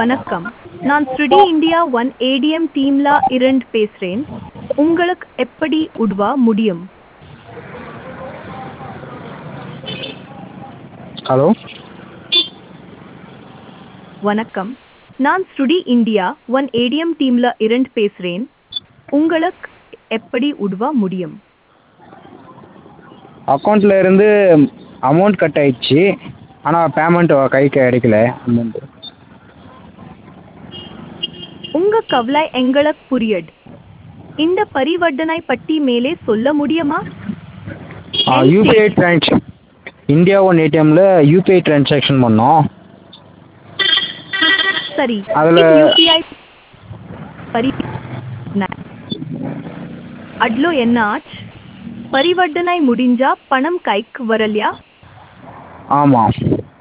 வணக்கம் நான் ஸ்ருடி இந்தியா ஒன் ஏடிஎம் டீம்ல இருந்து பேசுறேன் உங்களுக்கு எப்படி உதவ முடியும் ஹலோ வணக்கம் நான் ஸ்ருடி இந்தியா ஒன் ஏடிஎம் டீம்ல இருந்து பேசுறேன் உங்களுக்கு எப்படி உதவ முடியும் அக்கௌண்ட்டில் இருந்து அமௌண்ட் கட் ஆயிடுச்சு ஆனால் பேமெண்ட் கைக்கு கிடைக்கல அமௌண்ட்டு உங்க கவலை எங்களுக்கு புரியுது இந்த பரிவர்த்தனை பற்றி மேலே சொல்ல முடியுமா யூபிஐ ட்ரான்ஸ் இந்தியா ஒன் ஏடிஎம்மில் யூபிஐ ட்ரான்சாக்ஷன் பண்ணோம் சரி அதுல- யூபிஐ பரி அட்லோ என்ன ஆச்சு பரிவர்த்தனை முடிஞ்சா பணம் கைக்கு வரலையா ஆமாம்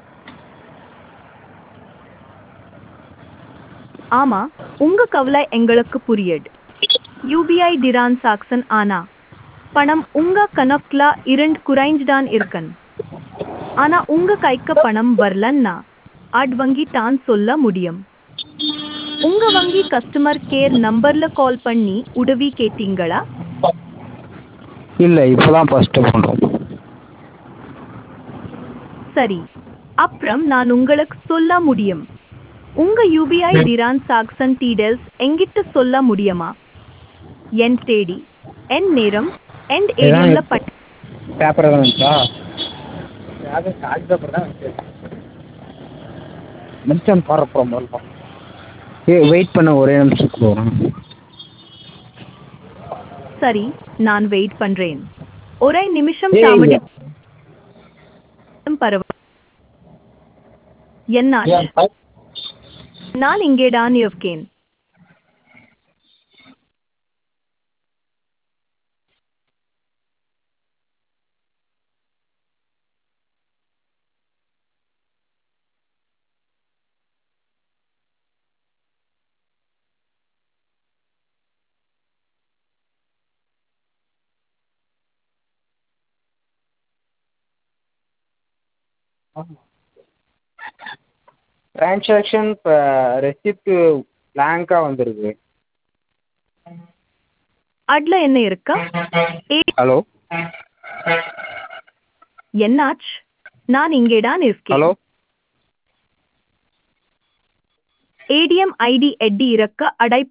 ஆமா உங்க கவலை எங்களுக்கு புரியுது யூபிஐ டிரான்சாக்சன் ஆனா பணம் உங்க கணக்குல இரண்டு குறைஞ்சுதான் இருக்கன் ஆனா உங்க கைக்கு பணம் வரலன்னா அட் வங்கி தான் சொல்ல முடியும் உங்க வங்கி கஸ்டமர் கேர் நம்பர்ல கால் பண்ணி உதவி கேட்டீங்களா இல்லை இப்போ தான் ஃபஸ்ட்டு பண்ணுறோம் சரி அப்புறம் நான் உங்களுக்கு சொல்ல முடியும் உங்க யூபிஐ டிரான்சாக்சன் டீடைல்ஸ் எங்கிட்ட சொல்ல முடியுமா என் தேடி என் நேரம் என் ஏடிஎம்ல பட் பேப்பர் தான் வந்துச்சா அது கால் பேப்பர் தான் மிச்சம் போகிறப்போ முதல்ல ஏ வெயிட் பண்ண ஒரே நிமிஷம் போகிறேன் சரி நான் வெயிட் பண்றேன் ஒரே நிமிஷம் ஏய், தாமடி இல்ல. பரவ என்ன நான் இங்கேதான் இருக்கேன் ட்ரான்சாக்ஷன் இப்போ ரெசிப்ட்டு பிளாங்காக வந்திருக்கு அட்ல என்ன இருக்கா ஏ- ஹலோ என்னாச்சு நான் இங்கேதான் இருக்கேன் ஹலோ ஏடிஎம் ஐடி எட்டி இருக்க அடை